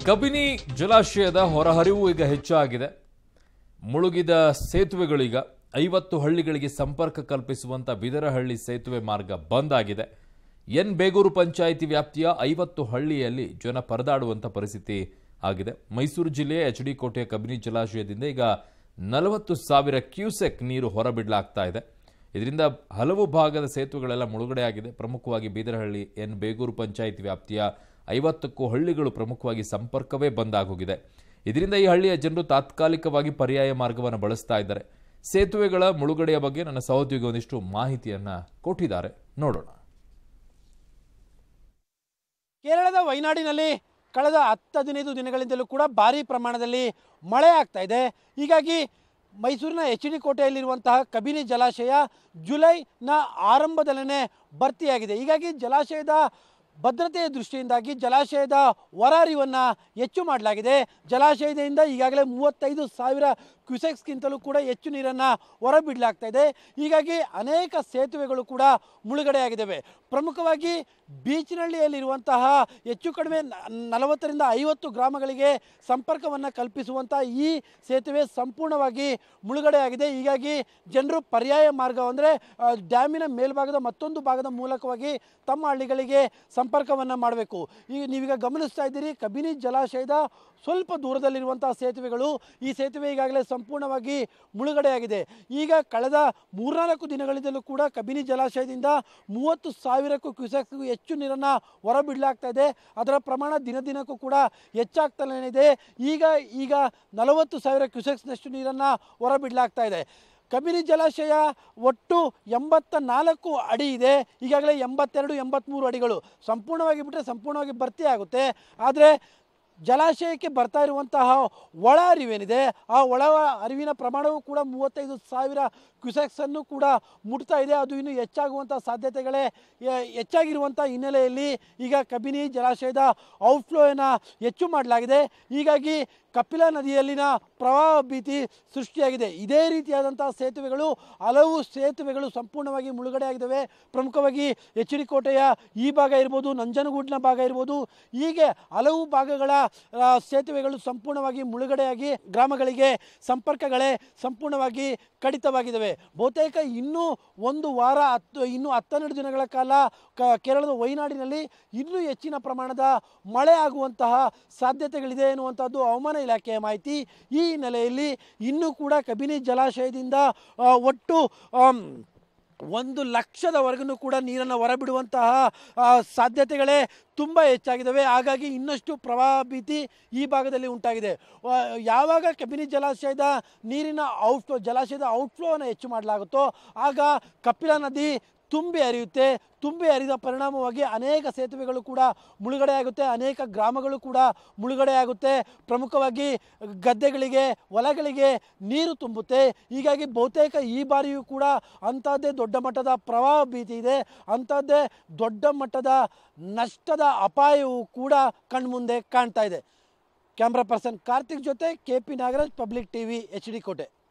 ಕಬಿನಿ ಜಲಾಶಯದ ಹೊರಹರಿವು ಈಗ ಹೆಚ್ಚಾಗಿದೆ ಮುಳುಗಿದ ಸೇತುವೆಗಳೀಗ ಐವತ್ತು ಹಳ್ಳಿಗಳಿಗೆ ಸಂಪರ್ಕ ಕಲ್ಪಿಸುವಂತ ಬಿದರಹಳ್ಳಿ ಸೇತುವೆ ಮಾರ್ಗ ಬಂದ್ ಆಗಿದೆ ಎನ್ ಬೇಗೂರು ಪಂಚಾಯಿತಿ ವ್ಯಾಪ್ತಿಯ ಐವತ್ತು ಹಳ್ಳಿಯಲ್ಲಿ ಜನ ಪರದಾಡುವಂತ ಪರಿಸ್ಥಿತಿ ಆಗಿದೆ ಮೈಸೂರು ಜಿಲ್ಲೆಯ ಎಚ್ ಡಿ ಕೋಟೆಯ ಕಬಿನಿ ಜಲಾಶಯದಿಂದ ಈಗ ನಲವತ್ತು ಸಾವಿರ ಕ್ಯೂಸೆಕ್ ನೀರು ಹೊರಬಿಡಲಾಗ್ತಾ ಇದೆ ಇದರಿಂದ ಹಲವು ಭಾಗದ ಸೇತುವೆಗಳೆಲ್ಲ ಮುಳುಗಡೆ ಆಗಿದೆ ಪ್ರಮುಖವಾಗಿ ಬೀದರಹಳ್ಳಿ ಎನ್ ಬೇಗೂರು ಪಂಚಾಯಿತಿ ವ್ಯಾಪ್ತಿಯ ಐವತ್ತಕ್ಕೂ ಹಳ್ಳಿಗಳು ಪ್ರಮುಖವಾಗಿ ಸಂಪರ್ಕವೇ ಬಂದಾಗೋಗಿದೆ ಇದರಿಂದ ಈ ಹಳ್ಳಿಯ ಜನರು ತಾತ್ಕಾಲಿಕವಾಗಿ ಪರ್ಯಾಯ ಮಾರ್ಗವನ್ನು ಬಳಸ್ತಾ ಇದ್ದಾರೆ ಸೇತುವೆಗಳ ಮುಳುಗಡೆಯ ಬಗ್ಗೆ ನನ್ನ ಸಹೋದ್ಯೋಗಿ ಒಂದಿಷ್ಟು ಮಾಹಿತಿಯನ್ನ ಕೊಟ್ಟಿದ್ದಾರೆ ನೋಡೋಣ ಕೇರಳದ ವಯನಾಡಿನಲ್ಲಿ ಕಳೆದ ಹತ್ತು ಹದಿನೈದು ದಿನಗಳಿಂದಲೂ ಕೂಡ ಭಾರೀ ಪ್ರಮಾಣದಲ್ಲಿ ಮಳೆ ಆಗ್ತಾ ಇದೆ ಹೀಗಾಗಿ ಮೈಸೂರಿನ ಎಚ್ ಡಿ ಕೋಟೆಯಲ್ಲಿರುವಂತಹ ಕಬಿನಿ ಜಲಾಶಯ ಜುಲೈನ ಆರಂಭದಲ್ಲೇ ಭರ್ತಿಯಾಗಿದೆ ಹೀಗಾಗಿ ಜಲಾಶಯದ ಭದ್ರತೆಯ ದೃಷ್ಟಿಯಿಂದಾಗಿ ಜಲಾಶಯದ ಹೊರಹರಿವನ್ನು ಹೆಚ್ಚು ಮಾಡಲಾಗಿದೆ ಜಲಾಶಯದಿಂದ ಈಗಾಗಲೇ ಮೂವತ್ತೈದು ಸಾವಿರ ಕ್ಯೂಸೆಕ್ಸ್ಗಿಂತಲೂ ಕೂಡ ಹೆಚ್ಚು ನೀರನ್ನು ಹೊರಬಿಡಲಾಗ್ತಾ ಇದೆ ಹೀಗಾಗಿ ಅನೇಕ ಸೇತುವೆಗಳು ಕೂಡ ಮುಳುಗಡೆಯಾಗಿದ್ದಾವೆ ಪ್ರಮುಖವಾಗಿ ಬೀಚ್ನಳ್ಳಿಯಲ್ಲಿರುವಂತಹ ಹೆಚ್ಚು ಕಡಿಮೆ ನ- ನಲವತ್ತರಿಂದ ಐವತ್ತು ಗ್ರಾಮಗಳಿಗೆ ಸಂಪರ್ಕವನ್ನು ಕಲ್ಪಿಸುವಂಥ ಈ ಸೇತುವೆ ಸಂಪೂರ್ಣವಾಗಿ ಮುಳುಗಡೆಯಾಗಿದೆ ಹೀಗಾಗಿ ಜನರು ಪರ್ಯಾಯ ಮಾರ್ಗ ಅಂದರೆ ಡ್ಯಾಮಿನ ಮೇಲ್ಭಾಗದ ಮತ್ತೊಂದು ಭಾಗದ ಮೂಲಕವಾಗಿ ತಮ್ಮ ಹಳ್ಳಿಗಳಿಗೆ ಸಂಪರ್ಕವನ್ನು ಮಾಡಬೇಕು ಈಗ ನೀವೀಗ ಗಮನಿಸ್ತಾ ಇದ್ದೀರಿ ಕಬಿನಿ ಜಲಾಶಯದ ಸ್ವಲ್ಪ ದೂರದಲ್ಲಿರುವಂತಹ ಸೇತುವೆಗಳು ಈ ಸೇತುವೆ ಈಗಾಗಲೇ ಸಂಪೂರ್ಣವಾಗಿ ಮುಳುಗಡೆಯಾಗಿದೆ ಈಗ ಕಳೆದ ಮೂರ್ನಾಲ್ಕು ದಿನಗಳಿಂದಲೂ ಕೂಡ ಕಬಿನಿ ಜಲಾಶಯದಿಂದ ಮೂವತ್ತು ಸಾವಿರಕ್ಕೂ ಕ್ಯೂಸೆಕ್ಸ್ಗೂ ಹೆಚ್ಚು ನೀರನ್ನು ಹೊರಬಿಡಲಾಗ್ತಾ ಇದೆ ಅದರ ಪ್ರಮಾಣ ದಿನ ದಿನಕ್ಕೂ ಕೂಡ ಹೆಚ್ಚಾಗ್ತಲೇ ಇದೆ ಈಗ ಈಗ ನಲವತ್ತು ಸಾವಿರ ಕ್ಯೂಸೆಕ್ಸ್ನಷ್ಟು ನೀರನ್ನು ಹೊರಬಿಡಲಾಗ್ತಾ ಇದೆ ಕಬಿನಿ ಜಲಾಶಯ ಒಟ್ಟು ಎಂಬತ್ತ ನಾಲ್ಕು ಅಡಿ ಇದೆ ಈಗಾಗಲೇ ಎಂಬತ್ತೆರಡು ಎಂಬತ್ತ್ಮೂರು ಅಡಿಗಳು ಸಂಪೂರ್ಣವಾಗಿ ಬಿಟ್ಟರೆ ಸಂಪೂರ್ಣವಾಗಿ ಭರ್ತಿ ಆಗುತ್ತೆ ಆದರೆ ಜಲಾಶಯಕ್ಕೆ ಬರ್ತಾ ಇರುವಂತಹ ಒಳ ಅರಿವೇನಿದೆ ಆ ಒಳ ಅರಿವಿನ ಪ್ರಮಾಣವೂ ಕೂಡ ಮೂವತ್ತೈದು ಸಾವಿರ ಕ್ಯೂಸೆಕ್ಸನ್ನು ಕೂಡ ಮುಟ್ತಾ ಇದೆ ಅದು ಇನ್ನೂ ಹೆಚ್ಚಾಗುವಂಥ ಸಾಧ್ಯತೆಗಳೇ ಎ- ಹೆಚ್ಚಾಗಿರುವಂಥ ಹಿನ್ನೆಲೆಯಲ್ಲಿ ಈಗ ಕಬಿನಿ ಜಲಾಶಯದ ಔಟ್ಫ್ಲೋಯನ್ನು ಹೆಚ್ಚು ಮಾಡಲಾಗಿದೆ ಹೀಗಾಗಿ ಕಪಿಲಾ ನದಿಯಲ್ಲಿನ ಪ್ರವಾಹ ಭೀತಿ ಸೃಷ್ಟಿಯಾಗಿದೆ ಇದೇ ರೀತಿಯಾದಂಥ ಸೇತುವೆಗಳು ಹಲವು ಸೇತುವೆಗಳು ಸಂಪೂರ್ಣವಾಗಿ ಮುಳುಗಡೆಯಾಗಿದ್ದಾವೆ ಪ್ರಮುಖವಾಗಿ ಎಚ್ ಡಿ ಕೋಟೆಯ ಈ ಭಾಗ ಇರ್ಬೋದು ನಂಜನಗೂಡಿನ ಭಾಗ ಇರ್ಬೋದು ಹೀಗೆ ಹಲವು ಭಾಗಗಳ ಆ, ಸೇತುವೆಗಳು ಸಂಪೂರ್ಣವಾಗಿ ಮುಳುಗಡೆಯಾಗಿ ಗ್ರಾಮಗಳಿಗೆ ಸಂಪರ್ಕಗಳೇ ಸಂಪೂರ್ಣವಾಗಿ ಕಡಿತವಾಗಿದ್ದಾವೆ ಬಹುತೇಕ ಇನ್ನೂ ಒಂದು ವಾರ ಹತ್ತು ಇನ್ನೂ ಹತ್ತೆರಡು ದಿನಗಳ ಕಾಲ ಕ ಕೇರಳದ ವಯನಾಡಿನಲ್ಲಿ ಇನ್ನೂ ಹೆಚ್ಚಿನ ಪ್ರಮಾಣದ ಮಳೆ ಆಗುವಂತಹ ಸಾಧ್ಯತೆಗಳಿದೆ ಎನ್ನುವಂಥದ್ದು ಹವಾಮಾನ ಇಲಾಖೆಯ ಮಾಹಿತಿ ಈ ಹಿನ್ನೆಲೆಯಲ್ಲಿ ಇನ್ನೂ ಕೂಡ ಕಬಿನಿ ಜಲಾಶಯದಿಂದ ಆ, ಒಟ್ಟು ಆಮ್, ಒಂದು ಲಕ್ಷದವರೆಗೂ ಕೂಡ ನೀರನ್ನು ಹೊರಬಿಡುವಂತಹ ಆ, ಸಾಧ್ಯತೆಗಳೇ ತುಂಬ ಹೆಚ್ಚಾಗಿದ್ದಾವೆ ಹಾಗಾಗಿ ಇನ್ನಷ್ಟು ಪ್ರವಾಹ ಭೀತಿ ಈ ಭಾಗದಲ್ಲಿ ಉಂಟಾಗಿದೆ ವ- ಯಾವಾಗ ಕಬಿನಿ ಜಲಾಶಯದ ನೀರಿನ ಔಟ್ಫ್ಲೋ ಜಲಾಶಯದ ಔಟ್ಫ್ಲೋವನ್ನು ಹೆಚ್ಚು ಮಾಡಲಾಗುತ್ತೋ ಆಗ ಕಪಿಲಾ ನದಿ ತುಂಬಿ ಹರಿಯುತ್ತೆ ತುಂಬಿ ಹರಿದ ಪರಿಣಾಮವಾಗಿ ಅನೇಕ ಸೇತುವೆಗಳು ಕೂಡ ಮುಳುಗಡೆಯಾಗುತ್ತೆ ಅನೇಕ ಗ್ರಾಮಗಳು ಕೂಡ ಮುಳುಗಡೆಯಾಗುತ್ತೆ ಪ್ರಮುಖವಾಗಿ ಗದ್ದೆಗಳಿಗೆ ಹೊಲಗಳಿಗೆ ನೀರು ತುಂಬುತ್ತೆ ಹೀಗಾಗಿ ಬಹುತೇಕ ಈ ಬಾರಿಯೂ ಕೂಡ ಅಂಥದ್ದೇ ದೊಡ್ಡ ಮಟ್ಟದ ಪ್ರವಾಹ ಭೀತಿ ಇದೆ ಅಂಥದ್ದೇ ದೊಡ್ಡ ಮಟ್ಟದ ನಷ್ಟದ ಅಪಾಯವು ಕೂಡ ಕಣ್ಮುಂದೆ ಕಾಣ್ತಾ ಇದೆ ಕ್ಯಾಮ್ರಾ ಪರ್ಸನ್ ಕಾರ್ತಿಕ್ ಜೊತೆ K P Nagaraj public TV H D ಕೋಟೆ